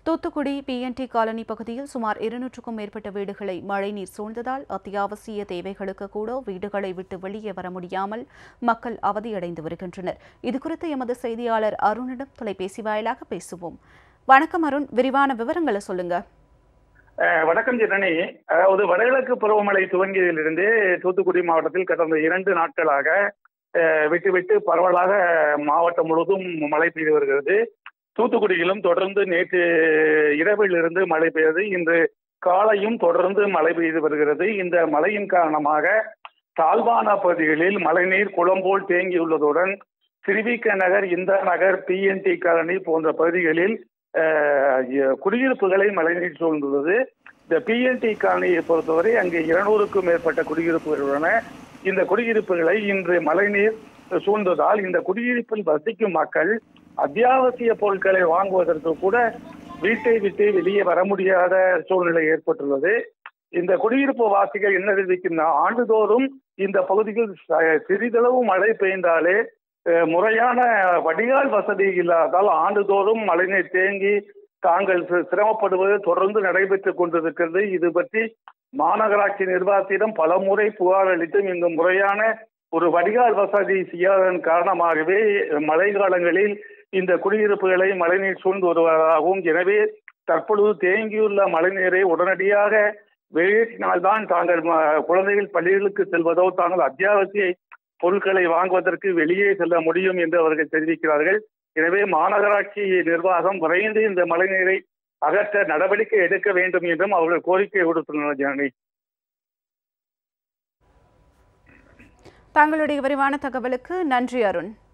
Thoothukudi BNT colony பகுதியில் சுமார் இருநூற்றுக்கும் மேற்பட்ட வீடுகளை மழைநீர் சூழ்ந்ததால் அத்தியாவசிய தேவைகளுக்கு கூட வீடுகளை விட்டு வெளியே வர முடியாமல் மக்கள் அவதியடைந்து வருகின்றனர் இதுகுறித்து எமது செய்தியாளர் அருணிடம் தொலைபேசி வாயிலாக பேசுவோம் வணக்கம் அருண் விரிவான விவரங்களை சொல்லுங்க அஹ் வணக்கம் ஜனனி அதாவது வடகிழக்கு பருவமழை துவங்கியதிலிருந்து தூத்துக்குடி மாவட்டத்தில் கடந்த இரண்டு நாட்களாக அஹ் விட்டு விட்டு பரவலாக மாவட்டம் முழுவதும் மழை பெய்து வருகிறது தூத்துக்குடியிலும் தொடர்ந்து நேற்று இரவிலிருந்து மழை பெய்தது இன்று காலையும் தொடர்ந்து மழை பெய்து வருகிறது இந்த மழையின் காரணமாக தாழ்வான பகுதிகளில் மழைநீர் குளம்போல் தேங்கியுள்ளதுடன் திருவிக்க நகர் இந்த நகர் பிஎன்டி காலனி போன்ற பகுதிகளில் அஹ், குடியிருப்புகளை மழைநீர் சூழ்ந்துள்ளது இந்த பிஎன்டி காலனியை பொறுத்தவரை அங்கு இருநூறுக்கும் மேற்பட்ட குடியிருப்புகள் உள்ளன இந்த குடியிருப்புகளை இன்று மழைநீர் சூழ்ந்ததால் இந்த குடியிருப்பில் வசிக்கும் மக்கள் அத்தியாவசிய பொருட்களை வாங்குவதற்கு கூட வீட்டை விட்டு வெளியே வர முடியாத சூழ்நிலை ஏற்பட்டுள்ளது இந்த குடியிருப்பு வாசிகள் என்ன தெரிவிக்கின்ற ஆண்டுதோறும் இந்த பகுதியில் ச- சிறிதளவு மழை பெய்ந்தாலே அஹ், முறையான வடிகால் வசதி இல்லாதால் ஆண்டுதோறும் மழைநீர் தேங்கி தாங்கள் சி- சிரமப்படுவது தொடர்ந்து நடைபெற்றுக் கொண்டிருக்கிறது இது பற்றி மாநகராட்சி நிர்வாகத்திடம் பல முறை புகார் அளித்தும் இந்த முறையான ஒரு வடிகால் வசதி செய்யாததன் காரணமாகவே மழை காலங்களில் இந்த குடியிருப்புகளை மழைநீர் சூழ்ந்து வருவதாகவும் எனவே தற்பொழுது தேங்கியுள்ள மழைநீரை உடனடியாக வெளியேற்றினால்தான் தாங்கள் ம- குழந்தைகள் பள்ளிகளுக்கு செல்வதோ தாங்கள் அத்தியாவசிய பொருட்களை வாங்குவதற்கு வெளியே செல்ல முடியும் என்று அவர்கள் தெரிவிக்கிறார்கள் எனவே மாநகராட்சி நிர்வாகம் விரைந்து இந்த மழைநீரை அகற்ற நடவடிக்கை எடுக்க வேண்டும் என்றும் அவர்கள் கோரிக்கை விடுத்துள்ளனர் ஜனனி தங்களுடைய விரிவான தகவலுக்கு நன்றி அருண்